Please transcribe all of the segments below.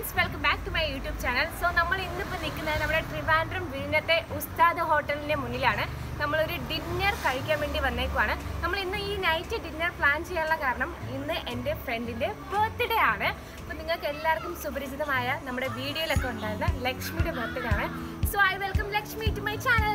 Guys welcome back to my YouTube channel so നമ്മൾ ഇന്നിപ്പോൾ നിൽക്കുന്നത് നമ്മുടെ ട്രിവാൻഡ്രം വിഴിഞ്ഞത്തെ ഉസ്താദ് ഹോട്ടലിൻ്റെ മുന്നിലാണ് നമ്മളൊരു ഡിന്നർ കഴിക്കാൻ വേണ്ടി വന്നേക്കുവാണ് നമ്മൾ ഇന്ന് ഈ നൈറ്റ് ഡിന്നർ പ്ലാൻ ചെയ്യാനുള്ള കാരണം ഇന്ന് എൻ്റെ ഫ്രണ്ടിൻ്റെ ബർത്ത്ഡേ ആണ് അപ്പോൾ നിങ്ങൾക്ക് എല്ലാവർക്കും സുപരിചിതമായ നമ്മുടെ വീഡിയോയിലൊക്കെ ഉണ്ടായിരുന്ന ലക്ഷ്മിയുടെ ബർത്ത്ഡേ ആണ് so I welcome Lakshmi to my channel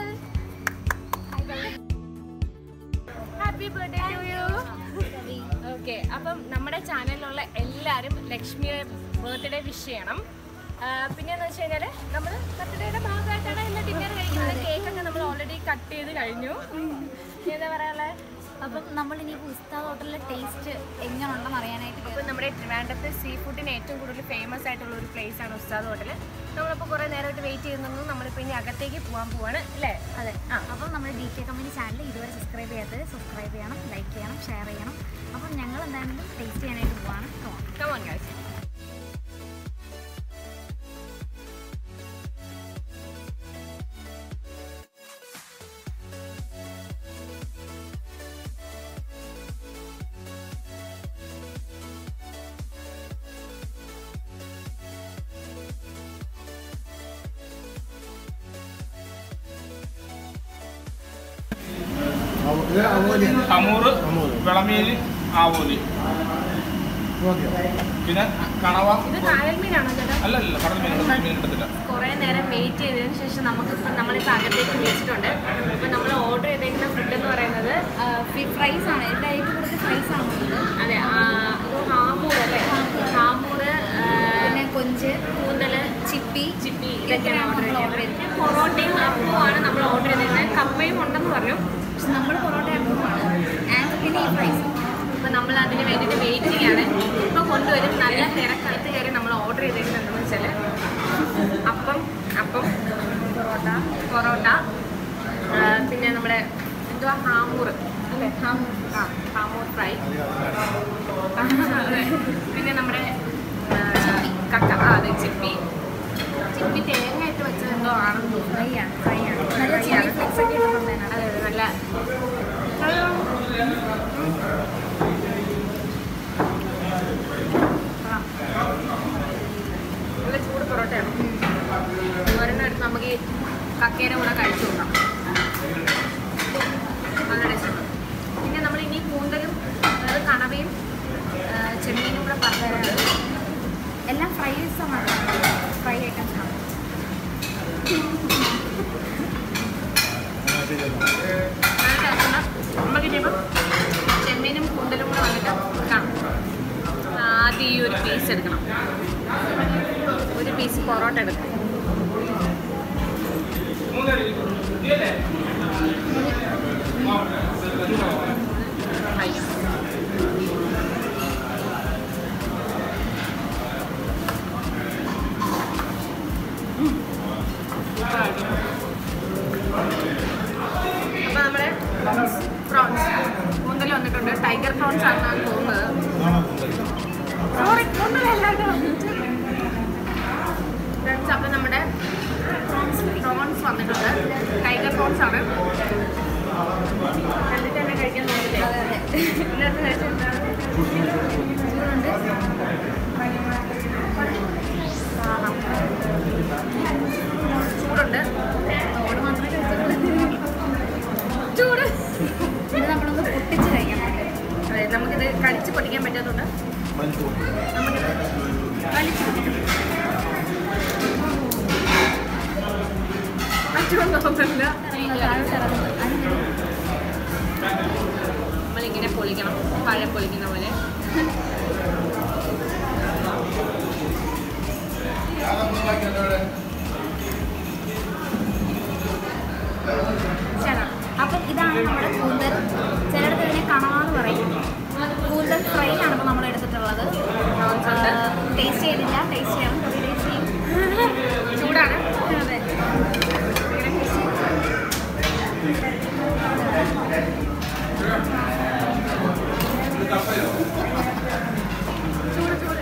happy birthday to you okay അപ്പം നമ്മുടെ ചാനലിലുള്ള എല്ലാവരും ലക്ഷ്മിയെ ബർത്ത്ഡേ വിഷ് ചെയ്യണം ആ, പിന്നെന്ന് വെച്ച് കഴിഞ്ഞാൽ നമ്മൾ ബർത്ത്ഡേയുടെ ഭാഗമായിട്ടാണ് ഇന്ന് ഡിന്നർ കഴിക്കുന്നത് കേക്കൊക്കെ നമ്മൾ ഓൾറെഡി കട്ട് ചെയ്ത് കഴിഞ്ഞു ഇനി എന്താ പറയാനുള്ളത് അപ്പം നമ്മൾ ഇനി ഉസ്താദ് ഹോട്ടലിലെ ടേസ്റ്റ് എങ്ങനെയുണ്ടെന്ന് അറിയാനായിട്ട് അപ്പോൾ നമ്മുടെ ട്രിവാൻഡ്രത്ത് സീ ഫുഡിന് ഏറ്റവും കൂടുതൽ ഫേമസ് ആയിട്ടുള്ള ഒരു പ്ലേസ് ആണ് ഉസ്താദ് ഹോട്ടൽ നമ്മളിപ്പോൾ കുറേ നേരമായിട്ട് വെയിറ്റ് ചെയ്യുന്നു നമ്മളിപ്പോൾ ഇനി അകത്തേക്ക് പോകാൻ പോവാണ് അല്ലേ അതെ ആ അപ്പം നമ്മുടെ ഡി കെ കമ്പനി ചാനൽ ഇതുവരെ സബ്സ്ക്രൈബ് ചെയ്യാത്തത് സബ്സ്ക്രൈബ് ചെയ്യണം ലൈക്ക് ചെയ്യണം ഷെയർ ചെയ്യണം അപ്പം ഞങ്ങൾ എന്തായാലും ടേസ്റ്റ് ചെയ്യാനായിട്ട് പോവാണ് Come on. കമോൺ ഗൈസ് ഇത് അവോലിയാണ് കമൂറ് വിളമീൻ ആവോലി പിന്നെ കണവ ഇത് കായൽ മീനാണോ ചേട്ടാ അല്ല അല്ല കടൽ മീൻ കടൽ മീൻ കിട്ടത്തില്ല കുറേ നേരം വെയിറ്റ് ചെയ്തതിന് ശേഷം നമുക്കിപ്പോൾ നമ്മളിപ്പോൾ അകത്തേക്ക് വിളിച്ചിട്ടുണ്ട് അപ്പോൾ നമ്മൾ ഓർഡർ ചെയ്തേക്കുന്ന ഫുഡ് എന്ന് പറയുന്നത് ഫ്രൈസ് ആണ് എല്ലാ ഏറ്റവും കൂടുതൽ ഫ്രൈസ് ആണ് ഉള്ളത്. അതെ ആ, ഇത് ഹാമൂർ അല്ലേ ഹാമൂർ പിന്നെ കൊഞ്ച് കൂന്തൽ ചിപ്പി ചിപ്പി ഇതൊക്കെയാണ് ഇതൊക്കെയാണ് ഓർഡർ നമ്മൾ order ചെയ്തത് പൊറോട്ടയും അപ്പവുമാണ് നമ്മൾ ഓർഡർ ചെയ്തേക്കുന്നത് കപ്പയും ഉണ്ടെന്ന് പറഞ്ഞു പക്ഷെ നമ്മൾ പൊറോട്ട അപ്പമാണ് ആൻഡ് പിന്നെ ഈ ഫ്രൈസ് അപ്പോൾ നമ്മൾ അതിന് വേണ്ടിയിട്ട് വെയിറ്റ് ചെയ്യാണ് ഇപ്പോൾ കൊണ്ടുവരും നല്ല തിരക്കകത്ത് കയറി നമ്മൾ ഓർഡർ ചെയ്തേക്കുന്നത് എന്താണെന്ന് വെച്ചാൽ അപ്പം അപ്പം പൊറോട്ട പൊറോട്ട ആ, പിന്നെ നമ്മുടെ എന്തുവാ ഹാമൂർ അല്ലേ ഹാമൂർ ആ ഹാമൂർ ഫ്രൈ അതെ. പിന്നെ നമ്മുടെ ആ, കക്ക ആ അതെ ചിപ്പി ചിപ്പി തേങ്ങ ഇട്ട് വെച്ചത് എന്തോ ആണെന്ന് തോന്നുന്നു ഫ്രൈ ആണ് ഫ്രൈ ആണ് നല്ല Fry ചില്ലി ആണ്. ഫ്ലെക്സ് ഒക്കെ ഇട്ടിട്ടുണ്ട് അതിനകത്ത്. അതെ അതെ നല്ല നല്ല ചൂട് പൊറോട്ടയാണ് ഒരെണ്ണം എടുത്ത് നമുക്ക് ഈ കക്കയുടെ കൂടെ കഴിച്ചു നോക്കാം നല്ല ടേസ്റ്റ് പിന്നെ നമ്മൾ ഇനി കൂന്തലും അതായത് കണവയും ആ, ചെമ്മീനും കൂടെ പറഞ്ഞുതരാണ് എല്ലാം ഫ്രൈസ് ആണ് ഫ്രൈ ഐറ്റംസ് ആണ് നമുക്കിനിയിപ്പം ചെമ്മീനും കൂന്തലും കൂടെ വന്നിട്ട് കാണാം ആദ്യം ഈ ഒരു പീസ് എടുക്കണം ഒരു പീസ് പൊറോട്ട എടുക്കണം Nice. അപ്പൊ നമ്മുടെ പ്രോൺസ് കൂന്തൽ വന്നിട്ടുണ്ട് ടൈഗർ പ്രോൺസ് ആണെന്നാണ് തോന്നുന്നത് സോറി ഫ്രണ്ട്സ് അപ്പം നമ്മുടെ പ്രോൺസ് പ്രോൺസ് വന്നിട്ടുണ്ട് ടൈഗർ പ്രോൺസ് ആണ് കണ്ടിട്ട് തന്നെ കഴിക്കാൻ തോന്നില്ലേ ഇന്നത്തെ കഴിച്ചിട്ടുണ്ടാവും ചൂടുണ്ട് ചൂടുണ്ട് തോട് മാത്രമേ കഴിച്ചിട്ടുള്ളൂ ചൂട് ഇത് നമ്മളൊന്ന് പൊട്ടിച്ച് കഴിക്കണം അതെ നമുക്കിത് കടിച്ച് പൊട്ടിക്കാൻ പറ്റാത്തതുകൊണ്ട് നമുക്കിത് വലിച്ചു പൊട്ടിക്കണം പറ്റുമെന്ന് തോന്നുന്നില്ല നമ്മളിങ്ങനെ പൊളിക്കണം പഴം പൊളിക്കുന്ന പോലെ ശരി. അപ്പം ഇതാണ് നമ്മുടെ കൂന്തൽ ചിലടത്ത് ഇതിനെ കണവാന്ന് പറയും കൂന്തൽ ഫ്രൈ ആണ് ഇപ്പോൾ നമ്മൾ എടുത്തിട്ടുള്ളത് Prawns ഉണ്ട്. ടേസ്റ്റ് ചെയ്തില്ല ടേസ്റ്റ് ചെയ്യണം ടേസ്റ്റ് ചെയ്യും ചൂടാണ് അതെ ചൂട് ചൂട്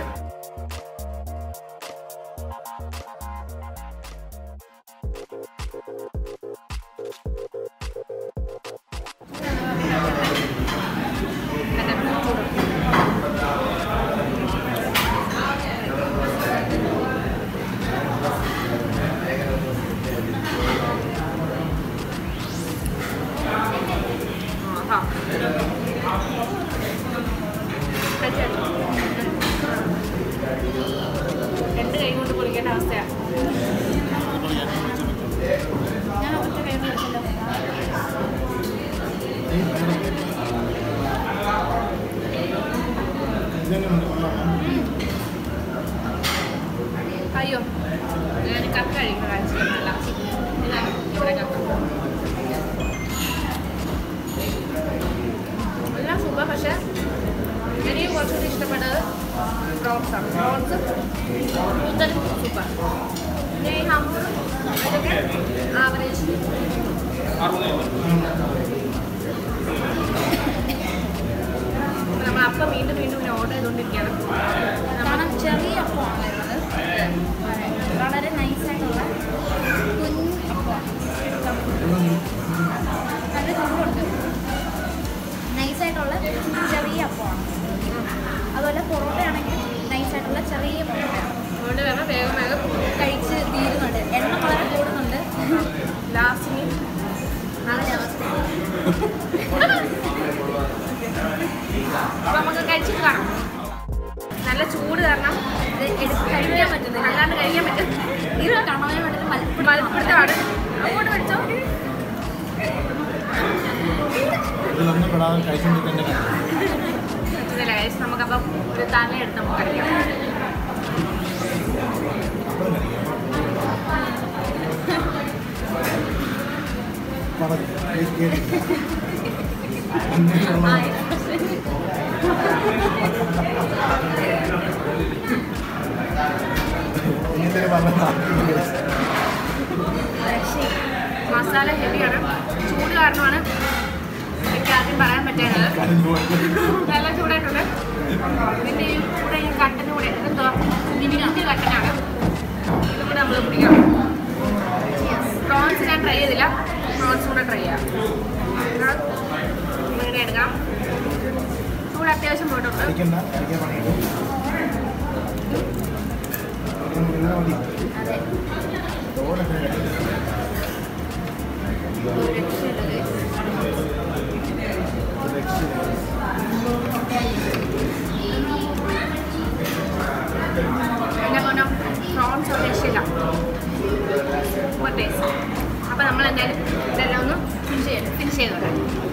അയ്യോ ഞാൻ കക്ക കഴിക്കുന്ന കാണിച്ചില്ല ഇതാണ് ഇവിടെ കക്ക എല്ലാം സൂപ്പർ പക്ഷെ എനിക്ക് കുറച്ചുകൂടി ഇഷ്ടപ്പെട്ടത് പ്രോൺസ് ആണ് പ്രോൺസ് കൂടുതൽ സൂപ്പർ പിന്നെ ഈ ഹമ്മൂർ ഇതൊക്കെ ആവറേജ് അറുപത് നമ്മൾ അപ്പം വീണ്ടും വീണ്ടും ഇങ്ങനെ ഓർഡർ ചെയ്തുകൊണ്ടിരിക്കുകയാണ് നമ്മൾ കാരണം ചെറിയ അപ്പമാണ് ഉള്ളത് വളരെ നൈസായിട്ടുള്ള കുഞ്ഞ് അപ്പമാണ് നല്ല ചൂടുണ്ട് നൈസായിട്ടുള്ള ചെറിയ അപ്പമാണ് അതുപോലെ പൊറോട്ടയാണെങ്കിൽ നൈസായിട്ടുള്ള ചെറിയ പൊറോട്ടയാണ് അതുകൊണ്ട് വേണം വേഗം വേഗം കഴിച്ച് തീരുന്നുണ്ട് എണ്ണ വളരെ കൂടുന്നുണ്ട് ലാസ്റ്റിന് നാളെ അവസ്ഥ അപ്പം നമുക്ക് കഴിച്ചിട്ട് കാണാം നല്ല ചൂട് കാരണം ഇത് എടുത്ത് കഴിക്കാൻ പറ്റുന്നില്ല അല്ലാണ്ട് കഴിക്കാൻ പറ്റും ഇത് കാണാൻ വേണ്ടിയിട്ട് മലപ്പുറം മലപ്പിടുത്തമാണ് അങ്ങോട്ട് പഠിച്ചോ ഇതിലൊന്നും പെടാതെ കഴിച്ചുകൊണ്ടിരിക്കേണ്ട പറ്റുന്നില്ല കഴിച്ച് നമുക്കപ്പം ഒരു തല എടുത്ത് നമുക്ക് കഴിക്കാം മസാല ഹെവിയാണ് ചൂട് കാരണമാണ് എനിക്ക് ആദ്യം പറയാൻ പറ്റുന്നത് നല്ല ചൂടായിട്ടുണ്ട് ഇതിൻ്റെ ഈ കൂടെ ഈ കട്ടന് കൂടെ ഇതെന്തോ മിനിറ്റ് കട്ടനാണ് ഇതും കൂടെ നമ്മൾ കുടിക്കാം പ്രോൺസ് ഞാൻ ട്രൈ ചെയ്തില്ല പ്രോൺസ് കൂടെ ട്രൈ ചെയ്യാം ഇവിടെ എടുക്കാം ചൂട് അത്യാവശ്യം പോയിട്ടുണ്ട് കഴിക്കണ്ട കഴിക്കാൻ പണിയുള്ളൂ മതി അതെ ചോറൊക്കെ ഒരു രക്ഷയില്ല എൻ്റെ പൊന്നം പ്രോൺസ് ഒരു രക്ഷയില്ല സൂപ്പർ ടേസ്റ്റ് അപ്പോൾ നമ്മൾ എന്തായാലും ഇതെല്ലാം ഒന്ന് ഫിനിഷ് ചെയ്യണം ഫിനിഷ് ചെയ്തോട്ടെ